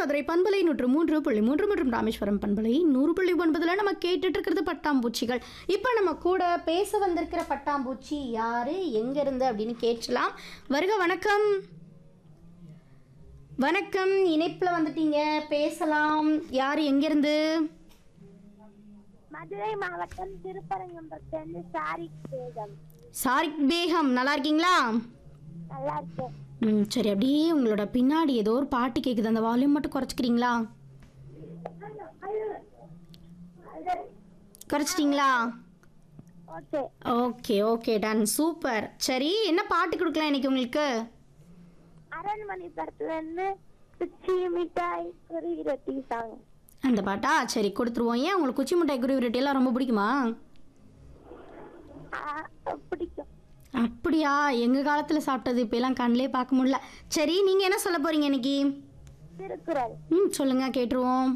மதுரை பண்பலை நூற்று மூன்று புள்ளி மூன்று மற்றும் ராமேஸ்வரம் பண்பலை நூறு புள்ளி ஒன்பதுல நம்ம கேட்டுட்டு இருக்கிறது பட்டாம்பூச்சிகள் இப்போ நம்ம கூட பேச வந்திருக்கிற பட்டாம்பூச்சி யாரு எங்க இருந்து அப்படின்னு கேட்கலாம் வருக வணக்கம் வணக்கம் இணைப்புல வந்துட்டீங்க பேசலாம் யார் எங்கிருந்து மதுரை மாவட்டம் திருப்பரங்குன்றத்திலிருந்து சாரி பேகம் சாரிக் பேகம் நல்லா இருக்கீங்களா நல்லா இருக்கேன் ம் சரி அப்படியே உங்களோட பின்னாடி ஏதோ ஒரு பாட்டு கேட்குது அந்த வால்யூம் மட்டும் குறைச்சிக்கிறீங்களா குறைச்சிட்டிங்களா okay okay okay done super சரி என்ன பாட்டு கொடுக்கலாம் இன்னைக்கு உங்களுக்கு அரண்மனை படத்துல இருந்து குச்சி மிட்டாய் குருவி ரொட்டி சாங் அந்த பாட்டா சரி கொடுத்துருவோம் ஏன் உங்களுக்கு குச்சி மிட்டாய் குருவி ரொட்டி எல்லாம் ரொம்ப பிடிக்குமா பிடிக்கும் அப்படியா எங்கள் காலத்தில் சாப்பிட்டது இப்போ எல்லாம் கண்ணிலே பார்க்க முடியல சரி நீங்கள் என்ன சொல்ல போகிறீங்க இன்னைக்கு திருக்குறள் ம் சொல்லுங்கள் கேட்டுருவோம்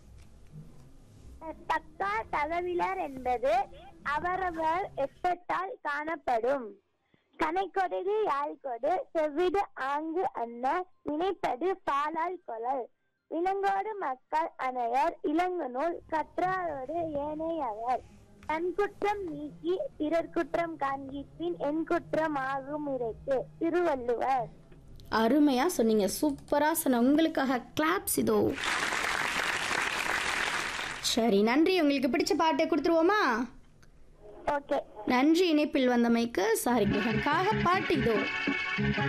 தக்கா தகவிலர் என்பது அவரவர் எப்பட்டால் காணப்படும் கனைக்கொடுகு யாழ்கொடு செவ்விடு ஆங்கு அன்ன வினைப்படு பாலால் கொளல் விலங்கோடு மக்கள் அனையர் இளங்குநூல் கற்றாரோடு ஏனையவர் தன் குற்றம் நீக்கி பிறர் குற்றம் காண்கிப்பின் என் குற்றம் ஆகும் இறைக்கு திருவள்ளுவர் அருமையாக சொன்னீங்க சூப்பராக சொன்ன உங்களுக்காக கிளாப்ஸ் இதோ சரி நன்றி உங்களுக்கு பிடிச்ச பாட்டை கொடுத்துருவோமா ஓகே நன்றி இணைப்பில் வந்தமைக்கு சாரி பாட்டு இதோ